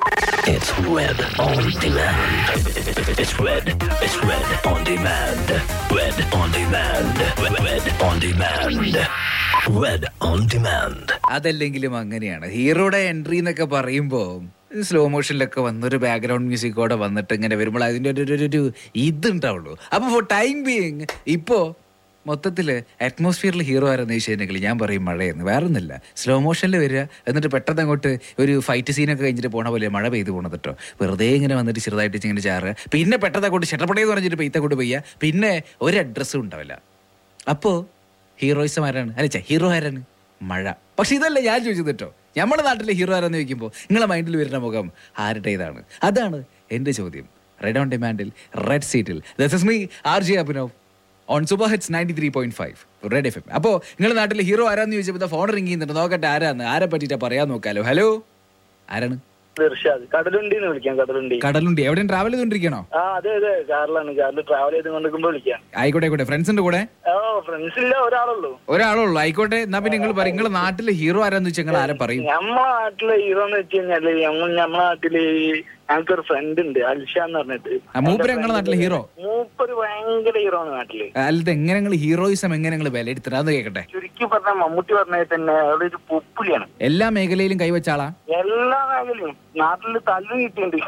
It's Red on demand. It's Red. It's Red on demand. Red on demand. Red, Red on demand. Red on demand. അതല്ലെങ്കിലും അങ്ങനെയാണ് ഹീറോയുടെ entry എന്നൊക്കെ പറയുമ്പോൾ slow മോഷനിലൊക്കെ വന്നൊരു background മ്യൂസിക്കോടെ വന്നിട്ട് ഇങ്ങനെ വരുമ്പോൾ അതിൻ്റെ ഒരു ഒരു- ഒരു ഇതുണ്ടാവുള്ളൂ അപ്പോൾ ഫോർ ടൈം ബീയിങ് ഇപ്പോൾ മൊത്തത്തിൽ അറ്റ്മോസ്ഫിയറിൽ ഹീറോ ആരെന്ന് ചോദിച്ചിട്ടുണ്ടെങ്കിൽ ഞാൻ പറയും മഴയെന്ന് വേറെ ഒന്നുമില്ല സ്ലോ മോഷനിൽ വരിക എന്നിട്ട് പെട്ടെന്ന് അങ്ങോട്ട് ഒരു ഫൈറ്റ് സീനൊക്കെ കഴിഞ്ഞിട്ട് പോണ പോലെ മഴ പെയ്ത് പോണത് കേട്ടോ വെറുതെ ഇങ്ങനെ വന്നിട്ട് ചെറുതായിട്ട് ഇങ്ങനെ ചാറുക പിന്നെ പെട്ടെന്ന് അങ്ങോട്ട് ഷട്ടപ്പടയെന്ന് പറഞ്ഞിട്ട് പെയ്ത്ത കൊണ്ട് പെയ്യുക പിന്നെ ഒരു അഡ്രസ്സും ഉണ്ടാവില്ല അപ്പോൾ ഹീറോയിസം ആരാണ് അല്ല ചേ ഹീറോ ആരാണ് മഴ പക്ഷെ ഇതല്ല ഞാൻ ചോദിച്ചത് കേട്ടോ നമ്മുടെ നാട്ടിലെ ഹീറോ ആരാന്ന് ചോദിക്കുമ്പോൾ നിങ്ങളെ മൈൻഡിൽ വരുന്ന മുഖം ആരുടെ ഇതാണ് അതാണ് എൻ്റെ ചോദ്യം റെഡ് ഓൺ ഡിമാൻഡിൽ റെഡ് സീറ്റിൽ this is me R J Abhinav on super hits ninety three point five red F M അപ്പോൾ നിങ്ങളുടെ നാട്ടിലെ ഹീറോ ആരാന്ന് ചോദിച്ചപ്പോൾ ഫോൺ റിങ് ചെയ്യുന്നുണ്ട് നോക്കട്ടെ ആരാന്ന് ആരെ പറ്റിയിട്ടാ പറയാൻ നോക്കാലോ ഹലോ ആരാണ് ഇർഷാദ് കടലുണ്ടിന്ന് വിളിക്കാം കടലുണ്ടി കടലുണ്ടി എവിടെയും ട്രാവൽ ചെയ്തോണ്ടിരിക്കണോ ആ അതെ അതെ കാറിലാണ് കാറിൽ ട്രാവൽ ചെയ്ത് കൊണ്ടിരിക്കുമ്പോ വിളിക്കാം ആയിക്കോട്ടെ ആയിക്കോട്ടെ ഫ്രണ്ട്സിന്റെ കൂടെ ഓ ഫ്രണ്ട്സ് ഇല്ല ഒരാളുള്ളൂ ഒരാളുള്ളൂ ആയിക്കോട്ടെ എന്നാ പിന്നെ നിങ്ങൾ പറയും നിങ്ങളുടെ നാട്ടിലെ ഹീറോ ആരാന്ന് വെച്ചാൽ നിങ്ങൾ ആരെ പറയും നമ്മളെ നാട്ടിലെ ഹീറോ എന്ന് വെച്ച് കഴിഞ്ഞാല് നമ്മൾ നമ്മളെ നാട്ടില് ഞങ്ങൾക്കൊരു ഫ്രണ്ട് ഉണ്ട് അൽഷ എന്ന് പറഞ്ഞിട്ട് ആ, മൂപ്പര് നിങ്ങളുടെ നാട്ടിലെ ഹീറോ മൂപ്പര് ഭയങ്കര ഹീറോ ആണ് നാട്ടില് അല്ലത് എങ്ങനെ നിങ്ങൾ ഹീറോയിസം എങ്ങനെ നിങ്ങൾ വിലയിരുത്തണം അത് കേൾക്കട്ടെ ചുരുക്കി പറഞ്ഞ മമ്മൂട്ടി പറഞ്ഞത് തന്നെ അവിടെ ഒരു പൊപ്പുലിയാണ് എല്ലാ മേഖലയിലും കൈവച്ച ആളാ എല്ലാ മേഖലയും നാട്ടില് തല്ലു കിട്ടിയിട്ടുണ്ട്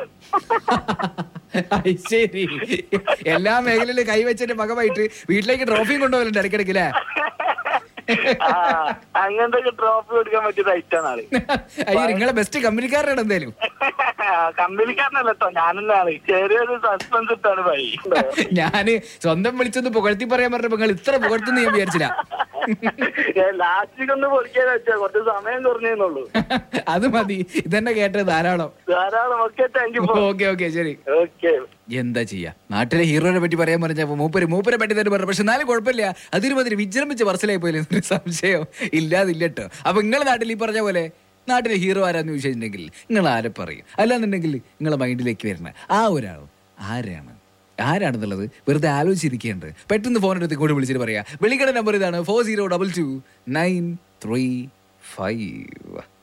ഐ, ശരി എല്ലാ മേഖലയിലും കൈവച്ചതിന്റെ ഭാഗമായിട്ട് വീട്ടിലേക്ക് ട്രോഫിയും കൊണ്ടുപോകലുണ്ട് ഇടയ്ക്കിടയ്ക്ക് അല്ലേ ആ, അങ്ങനത്തെ ട്രോഫി കൊടുക്കാൻ പറ്റിയ ഐറ്റാണ് ആള് അയ്യോ നിങ്ങളെ ബെസ്റ്റ് കമ്പനിക്കാരനാണ് എന്തായാലും കമ്പനിക്കാരനല്ല കേട്ടോ ഞാനല്ല ആള് ചെറിയൊരു സസ്പെൻസ് ഇട്ടാണ് പൈ ഞാന് സ്വന്തം വിളിച്ചൊന്ന് പുകഴ്ത്തി പറയാൻ പറഞ്ഞപ്പോ നിങ്ങൾ ഇത്ര പുകഴ്ത്തുന്ന് ഞാൻ വിചാരിച്ചില്ല ലാസ്റ്റിക്ക് ഒന്ന് പൊളിക്കാൻ വെച്ചാ കുറച്ച് സമയം കുറഞ്ഞേന്നുള്ളൂ അത് മതി ഇതന്നെ കേട്ടത് ധാരാളം ധാരാളം ഒക്കെ താങ്ക് യു ഓക്കെ ഓക്കെ ശരി ഓക്കെ എന്താ ചെയ്യാ നാട്ടിലെ ഹീറോനെ പറ്റി പറയാൻ പറഞ്ഞപ്പോ മൂപ്പര് മൂപ്പരെ പറ്റി തന്നെ പറഞ്ഞു പക്ഷെ എന്നാലും കുഴപ്പമില്ല അതിന് മതി വിജൃംഭിച്ച് പറച്ചിലായി പോയില്ലേ എന്നൊരു സംശയം ഇല്ലാതില്ല കേട്ടോ അപ്പൊ നിങ്ങളെ നാട്ടിൽ ഈ പറഞ്ഞ പോലെ നാട്ടിലെ ഹീറോ ആരാന്ന് ചോദിച്ചിട്ടുണ്ടെങ്കിൽ നിങ്ങൾ ആരെ പറയും അല്ലാന്നുണ്ടെങ്കിൽ നിങ്ങളെ മൈൻഡിലേക്ക് വരുന്ന ആ ഒരാൾ ആരാണ് ആരാണെന്നുള്ളത് വെറുതെ ആലോചിച്ചിരിക്കേണ്ടത് പെട്ടെന്ന് ഫോൺ എടുത്ത് കൂടെ വിളിച്ചിട്ട് പറയാ വിളിക്കേണ്ട നമ്പർ ഇതാണ് four zero double two nine three five